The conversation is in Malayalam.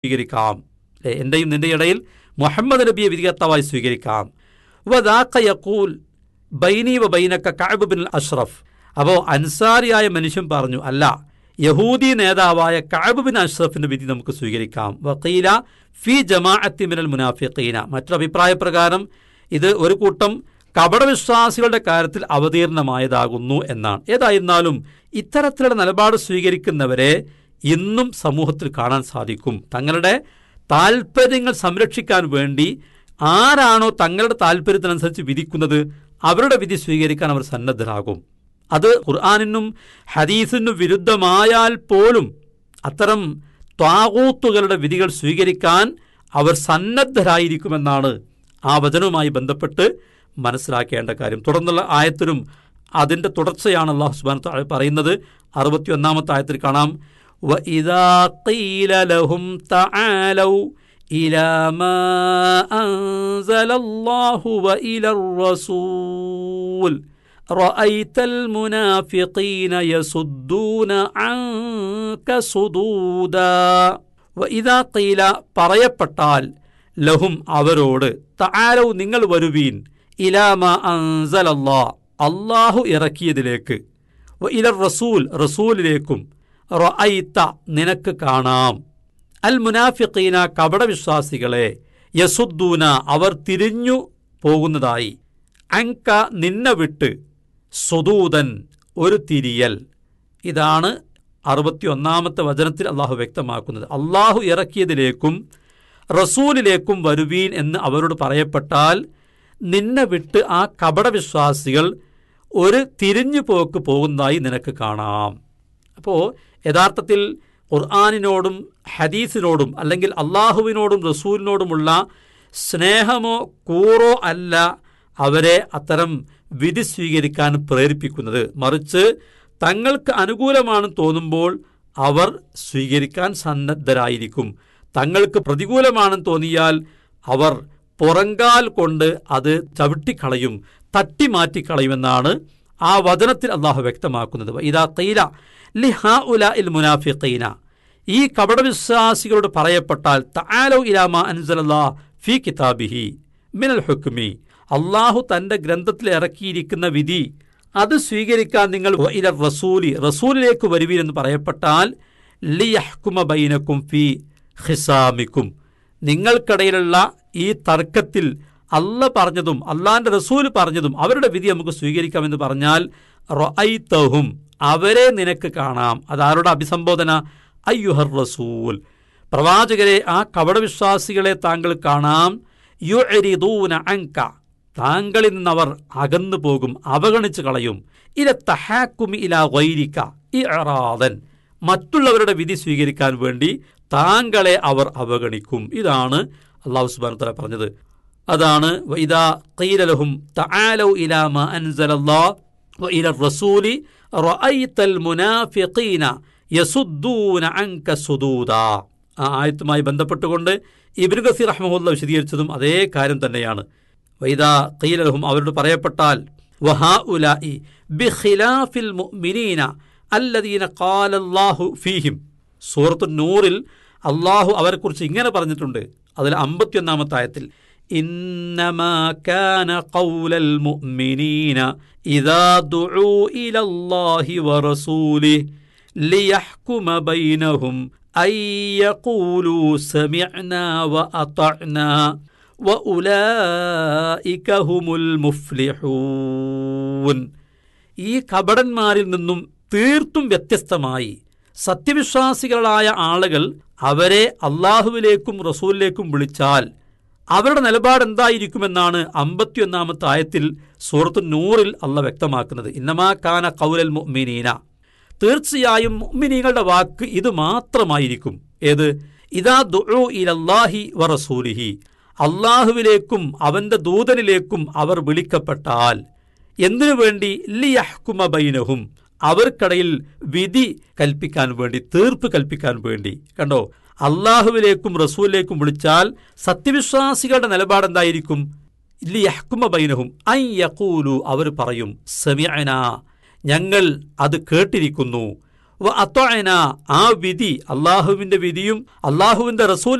സ്വീകരിക്കാം അല്ലേ എൻ്റെയും നിന്റെ ഇടയിൽ മുഹമ്മദ് നബിയെ വിധികർത്താവായി സ്വീകരിക്കാം വദാക്ക യക്കൂൽ ബൈനി വ ബൈനക്ക കഅബ് ബിൻ അഷ്റഫ് അപ്പോൾ അൻസാരിയായ മനുഷ്യൻ പറഞ്ഞു അല്ല യഹൂദി നേതാവായ കഅബ് ബിൻ അഷ്റഫിന്റെ വിധി നമുക്ക് സ്വീകരിക്കാം വക്കീല ഫി ജമാഅത്തി മിനൽ മുനാഫിഖീന മറ്റൊരു അഭിപ്രായ പ്രകാരം ഇത് ഒരു കൂട്ടം കപടവിശ്വാസികളുടെ കാര്യത്തിൽ അവതീർണമായതാകുന്നു എന്നാണ് ഏതായിരുന്നാലും ഇത്തരത്തിലുള്ള നിലപാട് സ്വീകരിക്കുന്നവരെ ഇന്നും സമൂഹത്തിൽ കാണാൻ സാധിക്കും തങ്ങളുടെ താല്പര്യങ്ങൾ സംരക്ഷിക്കാൻ വേണ്ടി ആരാണോ തങ്ങളുടെ താല്പര്യത്തിനനുസരിച്ച് വിധിക്കുന്നത് അവരുടെ വിധി സ്വീകരിക്കാൻ അവർ സന്നദ്ധരാകും അത് ഖുർആാനിനും ഹദീസിനും വിരുദ്ധമായാൽ പോലും അത്തരം ത്വാകൂത്തുകളുടെ വിധികൾ സ്വീകരിക്കാൻ അവർ സന്നദ്ധരായിരിക്കുമെന്നാണ് ആ വചനവുമായി ബന്ധപ്പെട്ട് മനസ്സിലാക്കേണ്ട കാര്യം തുടർന്നുള്ള ആയത്തിലും അതിൻ്റെ തുടർച്ചയാണ് അള്ളാഹു സുബാൻ പറയുന്നത് അറുപത്തിയൊന്നാമത്തെ ആയത്തിൽ കാണാം وإذا قيل لهم تعالوا إلى ما أنزل الله وإلى الرسول رأيت المنافقين يصدون عنك صدودا وإذا قيل പറയപ്പെട്ടാൽ ലഹും അവരോട് തആലൗ നിങ്ങൾ വരുവീൻ ഇലാമ അൻസലല്ലാ അള്ളാഹു ഇറക്കിയതിലേക്ക് വ ഇലർ റസൂൽ റസൂലിലേക്കും റഅയ്ത നിനക്ക് കാണാം അൽ മുനാഫിഖീന കപടവിശ്വാസികളെ യസുദ്ദൂന അവർ തിരിഞ്ഞു പോകുന്നതായി അങ്ക നിന്നെ വിട്ട് സുദൂതൻ ഒരു തിരിയൽ ഇതാണ് അറുപത്തിയൊന്നാമത്തെ വചനത്തിൽ അള്ളാഹു വ്യക്തമാക്കുന്നത് അള്ളാഹു ഇറക്കിയതിലേക്കും റസൂലിലേക്കും വരുവീൻ എന്ന് അവരോട് പറയപ്പെട്ടാൽ നിന്നെ വിട്ട് ആ കപടവിശ്വാസികൾ ഒരു തിരിഞ്ഞു പോക്ക് പോകുന്നതായി നിനക്ക് കാണാം അപ്പോൾ യഥാർത്ഥത്തിൽ ഖുർആാനിനോടും ഹദീസിനോടും അല്ലെങ്കിൽ അള്ളാഹുവിനോടും റസൂലിനോടുമുള്ള സ്നേഹമോ കൂറോ അല്ല അവരെ അത്തരം വിധി സ്വീകരിക്കാൻ പ്രേരിപ്പിക്കുന്നത് മറിച്ച് തങ്ങൾക്ക് അനുകൂലമാണ് തോന്നുമ്പോൾ അവർ സ്വീകരിക്കാൻ സന്നദ്ധരായിരിക്കും തങ്ങൾക്ക് പ്രതികൂലമാണെന്ന് തോന്നിയാൽ അവർ പുറങ്കാൽ കൊണ്ട് അത് ചവിട്ടിക്കളയും തട്ടിമാറ്റിക്കളയുമെന്നാണ് ആ വചനത്തിൽ അള്ളാഹു വ്യക്തമാക്കുന്നത് ഇതാ തൈല ലിഹാ ഉല ഇൽ മുനാഫിഖീന ഈ കപടവിശ്വാസികളോട് പറയപ്പെട്ടാൽ തആലോ ഇലാമ അൻസലല്ലാ ഫി കിതാബിഹി മിനൽ ഹുക്മി അള്ളാഹു തന്റെ ഗ്രന്ഥത്തിൽ ഇറക്കിയിരിക്കുന്ന വിധി അത് സ്വീകരിക്കാൻ നിങ്ങൾ ഇല റസൂലി റസൂലിലേക്ക് വരുവീരെന്ന് പറയപ്പെട്ടാൽ ലിയഹ്കുമ ബൈനക്കും ഫി ഹിസാമിക്കും നിങ്ങൾക്കിടയിലുള്ള ഈ തർക്കത്തിൽ അല്ല പറഞ്ഞതും അള്ളാന്റെ റസൂൽ പറഞ്ഞതും അവരുടെ വിധി നമുക്ക് സ്വീകരിക്കാമെന്ന് പറഞ്ഞാൽ റൊഐത്തഹും അവരെ നിനക്ക് കാണാം അതാരുടെ അഭിസംബോധന അയ്യുഹർ റസൂൽ പ്രവാചകരെ ആ കപടവിശ്വാസികളെ താങ്കൾ കാണാം യുഅരിദൂന അങ്ക താങ്കളിൽ നിന്നവർ അകന്നു പോകും അവഗണിച്ചു കളയും ഇല തഹാക്കുമി ഇല വൈരിക്ക ഇറാദൻ മറ്റുള്ളവരുടെ വിധി സ്വീകരിക്കാൻ വേണ്ടി താങ്കളെ അവർ അവഗണിക്കും ഇതാണ് അള്ളാഹു സുബാൻ തല പറഞ്ഞത് അതാണ് ഇതാ ഖീലലഹും തആലൗ ഇലാ മാ അൻസലല്ലാഹ് വഇല റസൂലി റഅയ്തൽ മുനാഫിഖീന യസുദ്ദൂന അൻക സുദൂദാ ആ ആയത്തുമായി ബന്ധപ്പെട്ടുകൊണ്ട് ഇബ്നു ഗസീർ റഹ്മഹുല്ല വിശദീകരിച്ചതും അതേ കാര്യം തന്നെയാണ് വൈദാ ഖീലലഹും അവരോട് പറയപ്പെട്ടാൽ വഹാ ഉലായി ബിഖിലാഫിൽ മുഅ്മിനീന അല്ലദീന ഖാലല്ലാഹു ഫീഹിം സൂറത്തു നൂറിൽ അള്ളാഹു അവരെക്കുറിച്ച് ഇങ്ങനെ പറഞ്ഞിട്ടുണ്ട് അതിൽ അമ്പത്തിയൊന്നാമത്തെ ആയത്തിൽ إنما كان قول المؤمنين إذا دعوا إلى الله ورسوله ليحكم بينهم أن يقولوا سمعنا وأطعنا وأولئك هم المفلحون ഈ കപടന്മാരിൽ നിന്നും തീർത്തും വ്യത്യസ്തമായി സത്യവിശ്വാസികളായ ആളുകൾ അവരെ അള്ളാഹുവിലേക്കും റസൂലിലേക്കും വിളിച്ചാൽ അവരുടെ നിലപാട് എന്തായിരിക്കുമെന്നാണ് അമ്പത്തിയൊന്നാമത്തെ ആയത്തിൽ സൂറത്ത് നൂറിൽ അല്ല വ്യക്തമാക്കുന്നത് ഇന്നമാ കാന കൗലൽ മുഅ്മിനീന തീർച്ചയായും മുഅ്മിനീങ്ങളുടെ വാക്ക് ഇത് മാത്രമായിരിക്കും ഏത് ഇതാ ദുഉ ഇലല്ലാഹി വ റസൂലിഹി അള്ളാഹുവിലേക്കും അവന്റെ ദൂതനിലേക്കും അവർ വിളിക്കപ്പെട്ടാൽ എന്തിനു വേണ്ടി ലിയഹ്കുമ ബൈനഹും അവർക്കിടയിൽ വിധി കൽപ്പിക്കാൻ വേണ്ടി തീർപ്പ് കൽപ്പിക്കാൻ വേണ്ടി കണ്ടോ അള്ളാഹുവിലേക്കും റസൂലിലേക്കും വിളിച്ചാൽ സത്യവിശ്വാസികളുടെ നിലപാട് എന്തായിരിക്കും ലിയഹ്കുമ ബൈനഹും ഐ യഖൂലു അവർ പറയും സമയന ഞങ്ങൾ അത് കേട്ടിരിക്കുന്നു വ അത്വഅന ആ വിധി അള്ളാഹുവിന്റെ വിധിയും അള്ളാഹുവിന്റെ റസൂൽ